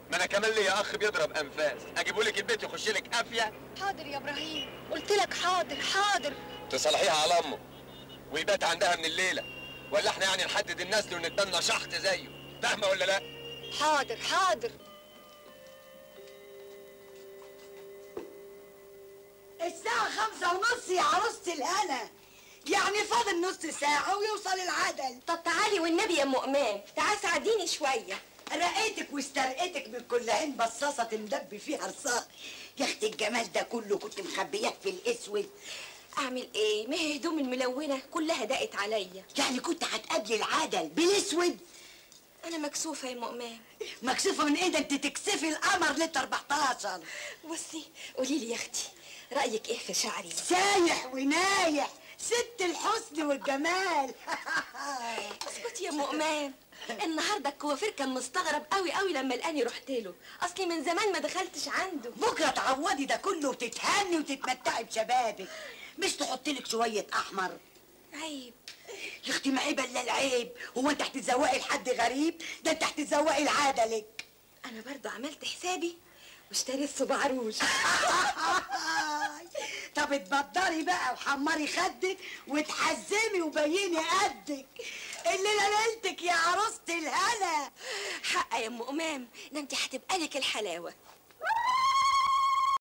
ما انا كمان ليا اخ بيضرب انفاس اجيبه لك البيت يخش لك قافيه حاضر يا ابراهيم قلت لك حاضر حاضر تصلحيها على امه ويبات عندها من الليله ولا احنا يعني نحدد النسل ونتبنى شحط زيه فاهمه ولا لا حاضر حاضر الساعة خمسة ونص يا عروسة الهنا يعني فاضل نص ساعة ويوصل العدل طب تعالي والنبي يا ام امام تعالي ساعديني شويه رقيتك واسترقيتك من كل عين بصاصة تندب فيها رصاص يا اختي الجمال ده كله كنت مخبياه في الاسود اعمل ايه ما هي هدوم الملونه كلها ضاقت عليا يعني كنت هتقابلي العدل بالاسود انا مكسوفه يا ام امام مكسوفة من ايه ده انت تكسفي القمر لتر 14 بصي قولي لي يا اختي رايك ايه في شعري سايح ونايح ست الحسن والجمال اسكتي يا ام امام النهارده الكوافير كان مستغرب قوي قوي لما لقاني رحت له اصلي من زمان ما دخلتش عنده بكره تعوضي ده كله وتتهني وتتمتعي بشبابك مش تحطي لك شويه احمر عيب يا اختي ما عيب الا العيب هو انت هتتزوقي لحد غريب ده انت هتتزوقي لعدلك انا برضو عملت حسابي واشتريت صباع روج طب اتبدري بقى وحمري خدك وتحزمي وبيني قدك الليله ليلتك يا عروسه الهنا حق يا ام امام ده انت هتبقى لك الحلاوه